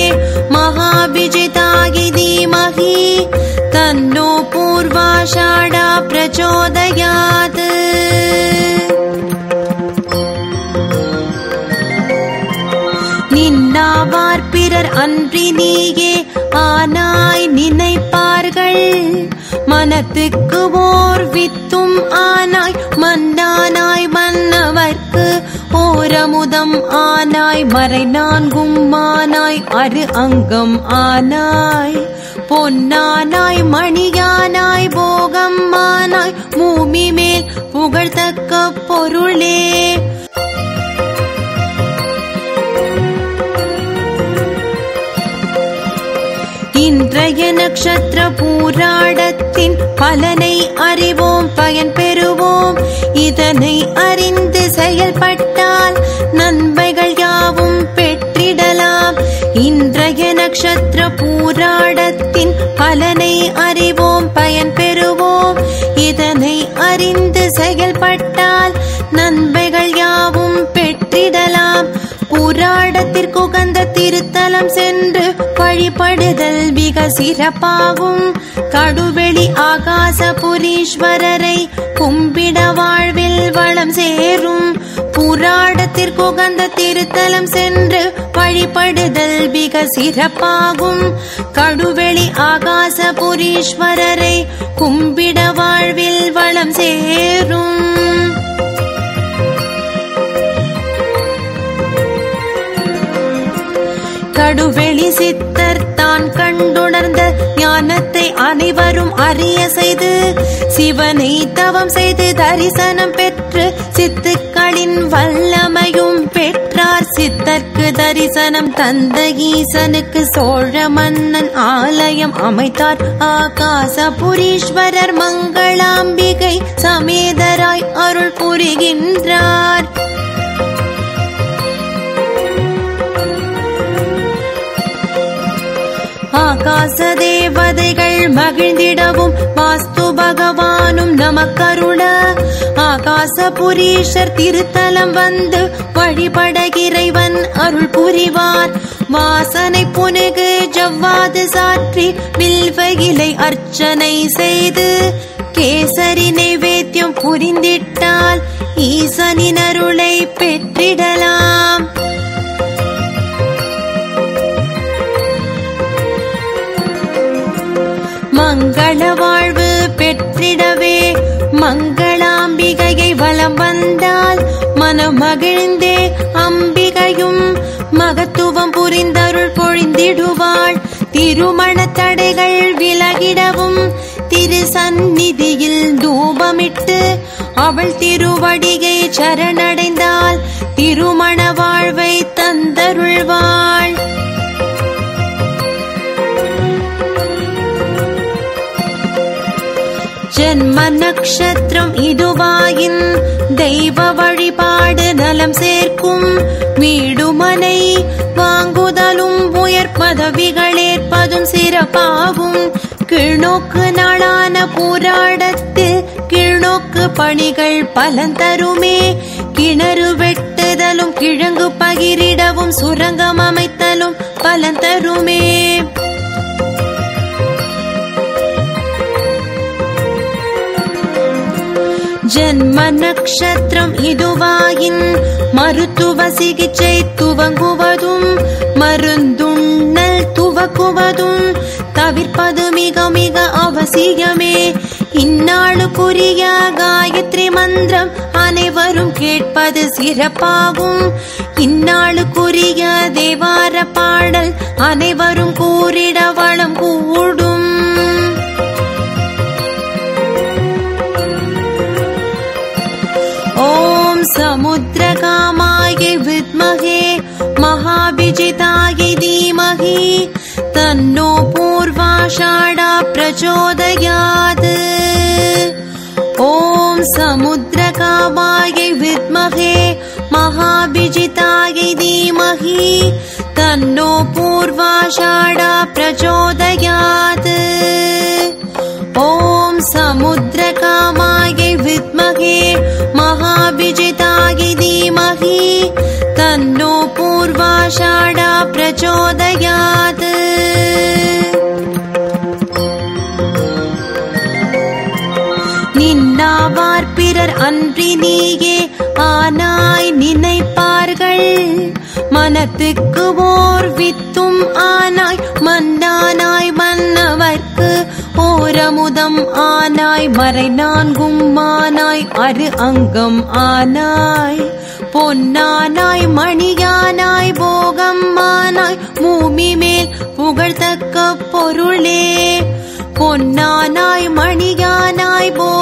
महाभिजिताय धीमहि तन्नो पूर्वाषाढा प्रचोदयात् நின்னாவார் பிறர் அன்றி நீயே ஆனாய் நினைப்பார்கள் மனத்துக்கு ஓர் வித்தும் ஆனாய் மன்னானாய் மன்னவர்க்கு ஓரமுதம் ஆனாய் மறை நான்கும் ஆனாய் அரு அங்கம் ஆனாய் பொன்னானாய் மணியானாய் போகம் ஆனாய் பூமி மேல் புகழ்தக்க பொருளே இன்றைய நட்சத்திர பூராடத்தின் பலனை அறிவோம் பயன் பெறுவோம் இதனை அறிந்து செயல்பட்டால் நன்மைகள் யாவும் பெற்றிடலாம் இன்றைய நட்சத்திர பூராடத்தின் பலனை அறிவோம் பயன் பெறுவோம் இதனை அறிந்து செயல்பட்டால் நன்மைகள் யாவும் பெற்றிடலாம் புராடத்திற்கு உகந்த திருத்தலம் சென்று வழிபடுதல் மிக சிறப்பாகும் கடுவெளி ஆகாசபுரீஸ்வரரை கும்பிட வாழ்வில் வளம் சேரும் புராடத்திற்கு உகந்த திருத்தலம் சென்று வழிபடுதல் மிக சிறப்பாகும் கடுவெளி ஆகாசபுரீஸ்வரரை கும்பிட வாழ்வில் வளம் சேரும் கடுவெளி சித்தர் தான் கண்டுணர்ந்த ஞானத்தை அனைவரும் அறிய செய்து சிவனை தவம் செய்து தரிசனம் பெற்று சித்துக்களின் வல்லமையும் பெற்றார் சித்தர்க்கு தரிசனம் தந்த ஈசனுக்கு சோழ மன்னன் ஆலயம் அமைத்தார் ஆகாசபுரீஸ்வரர் மங்களாம்பிகை சமேதராய் அருள் புரிகின்றார் ஆகாச தேவதைகள் மகிழ்ந்திடவும் வாஸ்து பகவானும் நமக்கருள ஆகாச புரீஷர் திருத்தலம் வந்து வழிபட இறைவன் அருள் புரிவார் வாசனை புனுகு ஜவ்வாது சாற்றி வில்வ இலை அர்ச்சனை செய்து கேசரி நைவேத்தியம் புரிந்திட்டால் ஈசனின் அருளை பெற்றிடலாம் மங்கள வாழ்வு பெற்றிடவே மங்களாம்பிகையை வலம் வந்தால் மனம் மகிழ்ந்தே அம்பிகையும் மகத்துவம் புரிந்தருள் பொழிந்திடுவாள் திருமண தடைகள் விலகிடவும் திரு சந்நிதியில் தூபமிட்டு அவள் திருவடியை சரணடைந்தால் திருமண வாழ்வை தந்தருள்வாள் ஜென்ம நக்ஷத்திரம் இதுவாயின் தெய்வ வழிபாடு நலம் சேர்க்கும் வீடுமனை வாங்குதலும் உயர் பதவிகள் ஏற்பதும் சிறப்பாகும் கீழ்நோக்கு நாளான போராடத்தில் கீழ்நோக்கு பணிகள் பலன் தருமே கிணறு வெட்டுதலும் கிழங்கு பகிரிடவும் சுரங்கம் அமைத்தலும் பலன் தருமே ஜென்ம நக்ஷத்திரம் இதுவாயின் மருத்துவ சிகிச்சை துவங்குவதும் மருந்துண்ணல் துவக்குவதும் தவிர்ப்பது மிக மிக அவசியமே இந்நாளுக்குரிய காயத்ரி மந்திரம் அனைவரும் கேட்பது சிறப்பாகும் இந்நாளுக்குரிய தேவார பாடல் அனைவரும் கூறிட வளம் கூடும் ॐ समुद्रकामाय विद्महे महाभिजिताय धीमहि तन्नो पूर्वाषाढा प्रचोदयात् ॐ समुद्रकामाय विद्महे महाभिजिताय धीमहि तन्नो पूर्वाषाढा प्रचोदयात् ॐ समुद्रकामाय विद्महे महाभिजिताय धीमहि तन्नो पूर्वाषाढा प्रचोदयात् நின்னாவார் பிறர் அன்றி நீயே ஆனாய் நினைப்பார்கள் மனத்துக்கு ஓர் வித்தும் ஆனாய் மன்னானாய் மன்னவர்க்கு ஓரமுதம் ஆனாய் மறை நான்கும் ஆனாய் அரு அங்கம் ஆனாய் பொன்னானாய் மணியானாய் போகம் ஆனாய் பூமி மேல் புகழ்தக்க பொருளே பொன்னானாய் மணியானாய் போ